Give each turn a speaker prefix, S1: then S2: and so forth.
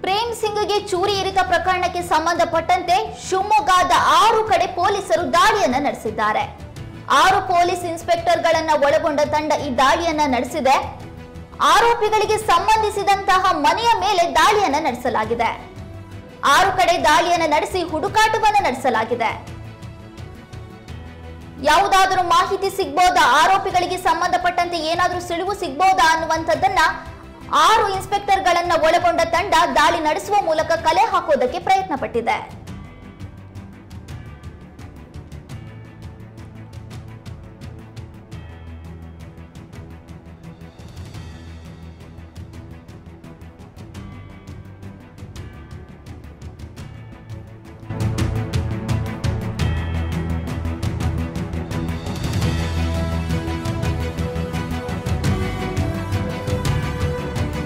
S1: ಪ್ರೇಮ್ ಸಿಂಗ್ಗೆ ಚೂರಿ ಇರಿತ ಪ್ರಕರಣಕ್ಕೆ ಸಂಬಂಧಪಟ್ಟಂತೆ ಶಿವಮೊಗ್ಗದ ಆರು ಕಡೆ ಪೊಲೀಸರು ದಾಳಿಯನ್ನ ನಡೆಸಿದ್ದಾರೆ ಆರು ಪೊಲೀಸ್ ಇನ್ಸ್ಪೆಕ್ಟರ್ಗಳನ್ನ ಒಳಗೊಂಡ ತಂಡ ಈ ದಾಳಿಯನ್ನ ನಡೆಸಿದೆ ಆರೋಪಿಗಳಿಗೆ ಸಂಬಂಧಿಸಿದಂತಹ ಮನೆಯ ಮೇಲೆ ದಾಳಿಯನ್ನ ನಡೆಸಲಾಗಿದೆ ಆರು ಕಡೆ ದಾಳಿಯನ್ನ ನಡೆಸಿ ಹುಡುಕಾಟವನ್ನ ನಡೆಸಲಾಗಿದೆ ಯಾವುದಾದರೂ ಮಾಹಿತಿ ಸಿಗ್ಬೋದಾ ಆರೋಪಿಗಳಿಗೆ ಸಂಬಂಧಪಟ್ಟಂತೆ ಏನಾದರೂ ಸುಳಿವು ಸಿಗ್ಬೋದಾ ಅನ್ನುವಂಥದ್ದನ್ನ ಆರು ಇನ್ಸ್ಪೆಕ್ಟರ್ಗಳನ್ನ ಒಳಗೊಂಡ ತಂಡ ದಾಳಿ ನಡೆಸುವ ಮೂಲಕ ಕಲೆ ಹಾಕೋದಕ್ಕೆ ಪ್ರಯತ್ನ ಪಟ್ಟಿದೆ